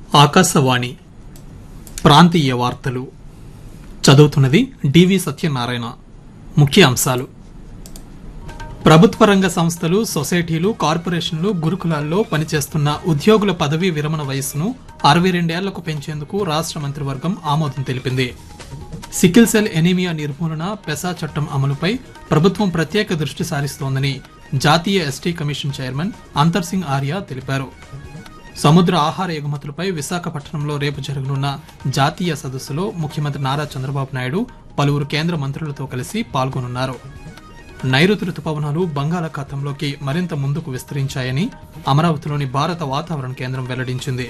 ఆకాశవాణి ప్రాంతీయ వార్తలు చదువుతున్నది డివి సత్యనారాయణ ముఖ్య అంశాలు ప్రభుత్వ రంగ సంస్థలు సొసైటీలు కార్పొరేషన్లు గురుకులాల్లో పనిచేస్తున్న ఉద్యోగుల పదవీ విరమణ వయస్సును అరవై రెండేళ్లకు పెంచేందుకు రాష్ట మంత్రివర్గం ఆమోదం తెలిపింది సికిల్ సెల్ ఎనీమియా నిర్మూలన పెసా చట్టం అమలుపై ప్రభుత్వం ప్రత్యేక దృష్టి సారిస్తోందని జాతీయ ఎస్టీ కమిషన్ చైర్మన్ అంతర్ సింగ్ ఆర్య తెలిపారు సముద్ర ఆహార ఎగుమతులపై విశాఖపట్నంలో రేపు జరగనున్న జాతీయ సదస్సులో ముఖ్యమంత్రి నారా చంద్రబాబు నాయుడు పలువురు కేంద్ర మంత్రులతో కలిసి పాల్గొనున్నారు నైరుతి రుతుపవనాలు బంగాళాఖాతంలోకి మరింత ముందుకు విస్తరించాయని అమరావతిలోని భారత వాతావరణ కేంద్రం వెల్లడించింది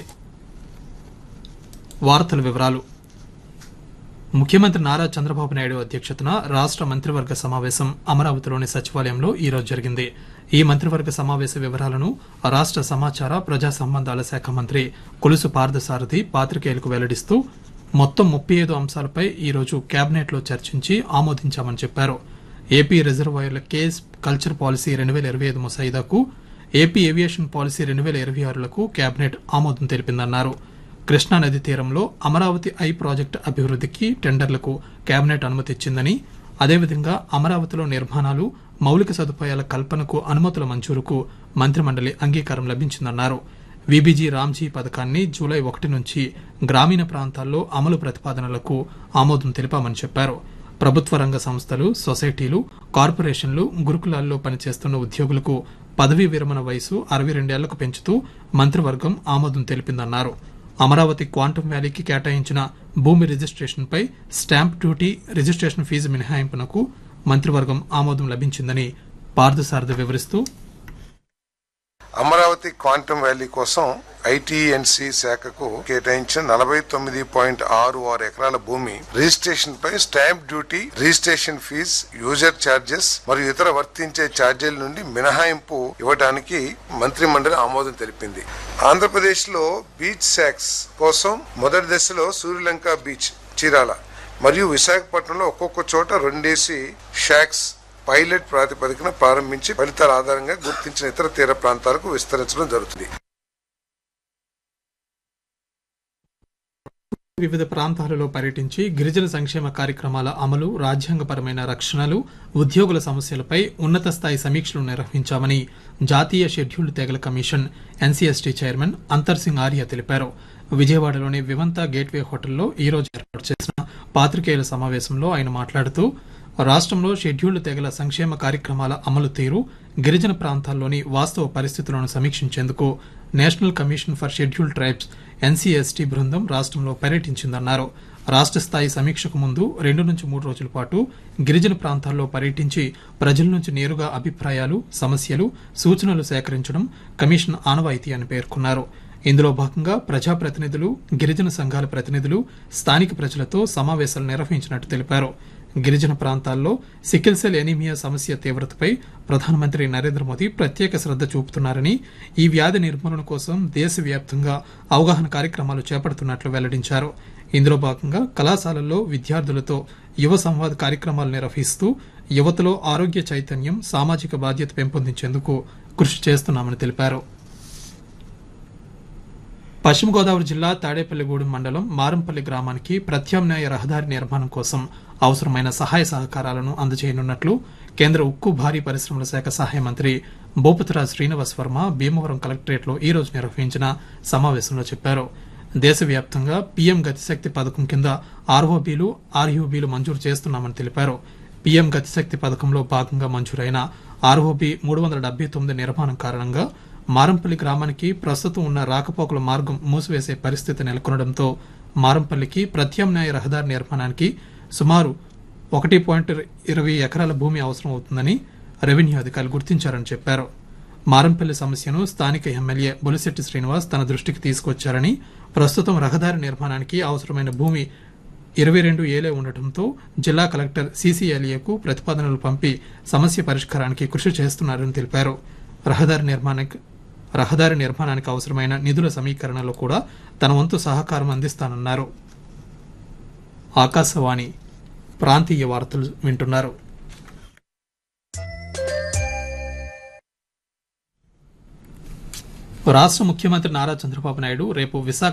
వార్తల వివరాలు ముఖ్యమంత్రి నారా చంద్రబాబు నాయుడు అధ్యక్షతన రాష్ట మంత్రివర్గ సమావేశం అమరావతిలోని సచివాలయంలో ఈ రోజు జరిగింది ఈ మంత్రివర్గ సమావేశ వివరాలను రాష్ట సమాచార ప్రజా సంబంధాల శాఖ మంత్రి కొలుసు పార్థసారథి పాత్రికేయులకు వెల్లడిస్తూ మొత్తం ముప్పై ఐదు అంశాలపై ఈ రోజు కేబినెట్ లో చర్చించి ఆమోదించామని చెప్పారు ఏపీ రిజర్వాయర్ల కేస్ కల్చర్ పాలసీ రెండు వేల ఇరవై ఐదు ముసాయిదాకు ఏపీ ఏవియేషన్ పాలసీ రెండు వేల ఇరవై ఆరులకు కేబినెట్ ఆమోదం తెలిపిందన్నారు కృష్ణా నది తీరంలో అమరావతి ఐ ప్రాజెక్టు అభివృద్ధికి టెండర్లకు కేబినెట్ అనుమతి ఇచ్చిందని అదేవిధంగా అమరావతిలో నిర్మాణాలు మౌలిక సదుపాయాల కల్పనకు అనుమతుల మంజూరుకు మంత్రిమండలి అంగీకారం లభించిందన్నారు విబిజీ రామ్జీ పథకాన్ని జూలై ఒకటి నుంచి గ్రామీణ ప్రాంతాల్లో అమలు ప్రతిపాదనలకు ఆమోదం తెలిపామని చెప్పారు ప్రభుత్వ రంగ సంస్థలు సొసైటీలు కార్పొరేషన్లు గురుకులాల్లో పనిచేస్తున్న ఉద్యోగులకు పదవీ విరమణ వయసు అరవై రెండేళ్లకు పెంచుతూ మంత్రివర్గం ఆమోదం తెలిపిందన్నారు అమరావతి క్వాంటం వ్యాలీకి కేటాయించిన భూమి రిజిస్ట్రేషన్పై స్టాంప్ డ్యూటీ రిజిస్ట్రేషన్ ఫీజు మినహాయింపునకు మంత్రివర్గం ఆమోదం లభించిందని పార్థసారథి వివరిస్తూ అమరావతి క్వాంటమ్ వ్యాలీ కోసం ఐటీఎన్సీ శాఖకు కేటాయించిన నలభై తొమ్మిది పాయింట్ ఆరు ఆరు ఎకరాల భూమి రిజిస్ట్రేషన్ పై stamp duty registration fee user charges మరియు ఇతర వర్తించే ఛార్జీల నుండి మినహాయింపు ఇవ్వడానికి మంత్రి మండలి ఆమోదం తెలిపింది ఆంధ్రప్రదేశ్ లో బీచ్ శాక్స్ కోసం మొదటి దశలో సూర్యలంక బీచ్ చీరాల మరియు విశాఖపట్నంలో ఒక్కొక్క చోట రెండేసి షాక్స్ పైలట్ ప్రాతిపదికన ప్రారంభించి ఫలితాల ఆధారంగా గుర్తించిన ఇతర తీర ప్రాంతాలకు విస్తరించడం జరుగుతుంది వివిధ ప్రాంతాలలో పర్యటించి గిరిజన సంక్షేమ కార్యక్రమాల అమలు రాజ్యాంగపరమైన రక్షణలు ఉద్యోగుల సమస్యలపై ఉన్నత స్థాయి సమీక్షలు నిర్వహించామని జాతీయ షెడ్యూల్డ్ తెగల కమిషన్ ఎన్సీఎస్టీ చైర్మన్ అంతర్ సింగ్ ఆర్య తెలిపారు విజయవాడలోని వివంత గేట్వే హోటల్లో ఈ రోజు ఏర్పాటు చేసిన పాత్రికేయుల సమావేశంలో ఆయన మాట్లాడుతూ రాష్ట్రంలో షెడ్యూల్డ్ తెగల సంక్షేమ కార్యక్రమాల అమలు తీరు గిరిజన ప్రాంతాల్లోని వాస్తవ పరిస్థితులను సమీక్షించేందుకు national commission for scheduled tribes NCST బృందం రాష్ట్రంలో పర్యటించిందన్నారు రాష్ట్ర స్థాయి సమీక్షకు ముందు రెండు నుంచి మూడు రోజుల పాటు గిరిజన ప్రాంతాల్లో పర్యటించి ప్రజల నుంచి నేరుగా అభిప్రాయాలు సమస్యలు సూచనలు సేకరించడం కమిషన్ ఆనవాయితీ అని పేర్కొన్నారు ఇందులో భాగంగా ప్రజాప్రతినిధులు గిరిజన సంఘాల ప్రతినిధులు స్థానిక ప్రజలతో సమావేశాలు నిర్వహించినట్టు తెలిపారు గిరిజన ప్రాంతాల్లో సికిల్ సెల్ ఎనీమియా సమస్య తీవ్రతపై ప్రధానమంత్రి నరేంద్ర మోదీ ప్రత్యేక శ్రద్ధ చూపుతున్నారని ఈ వ్యాధి నిర్మూలన కోసం దేశవ్యాప్తంగా అవగాహన కార్యక్రమాలు చేపడుతున్నట్లు వెల్లడించారు ఇందులో భాగంగా కళాశాలల్లో విద్యార్థులతో యువ సంవాద్ కార్యక్రమాలు నిర్వహిస్తూ యువతలో ఆరోగ్య చైతన్యం సామాజిక బాధ్యత పెంపొందించేందుకు కృషి చేస్తున్నామని తెలిపారు పశ్చిమ గోదావరి జిల్లా తాడేపల్లిగూడెం మండలం మారంపల్లి గ్రామానికి ప్రత్యామ్నాయ రహదారి నిర్మాణం కోసం అవసరమైన సహాయ సహకారాలను అందజేయనున్నట్లు కేంద్ర ఉక్కు భారీ పరిశ్రమల శాఖ సహాయ మంత్రి భూపతిరాజ్ శ్రీనివాస్ వర్మ భీమవరం కలెక్టరేట్లో ఈ రోజు నిర్వహించిన సమావేశంలో చెప్పారు దేశవ్యాప్తంగా పీఎం గతిశక్తి పథకం కింద ఆర్ఓబీలు ఆర్యూబీలు మంజూరు చేస్తున్నామని తెలిపారు పీఎం గతిశక్తి పథకంలో భాగంగా మంజూరైన ఆర్ఓబీ మూడు వందల డెబ్బై తొమ్మిది నిర్మాణం కారణంగా మారంపల్లి గ్రామానికి ప్రస్తుతం ఉన్న రాకపోకల మార్గం మూసివేసే పరిస్థితి నెలకొనడంతో మారంపల్లికి ప్రత్యామ్నాయ రహదారి నిర్మాణానికి సుమారు ఒకటి పాయింట్ ఇరవై ఎకరాల భూమి అవసరం అవుతుందని రెవెన్యూ అధికారులు గుర్తించారని చెప్పారు మారంపల్లి సమస్యను స్థానిక ఎమ్మెల్యే బొలిశెట్టి శ్రీనివాస్ తన దృష్టికి తీసుకొచ్చారని ప్రస్తుతం రహదారి నిర్మాణానికి అవసరమైన భూమి ఇరవై రెండు ఏలే ఉండటంతో జిల్లా కలెక్టర్ సీసీఎల్ఏకు ప్రతిపాదనలు పంపి సమస్య పరిష్కారానికి కృషి చేస్తున్నారని తెలిపారు రహదారి నిర్మాణానికి రహదారి నిర్మాణానికి అవసరమైన నిధుల సమీకరణలో కూడా తన వంతు సహకారం అందిస్తానన్నారు ఆకాశవాణి ప్రాంతీయ వార్తలు వింటున్నారు రాష్ట్ర ముఖ్యమంత్రి నారా చంద్రబాబు నాయుడు రేపు విశాఖ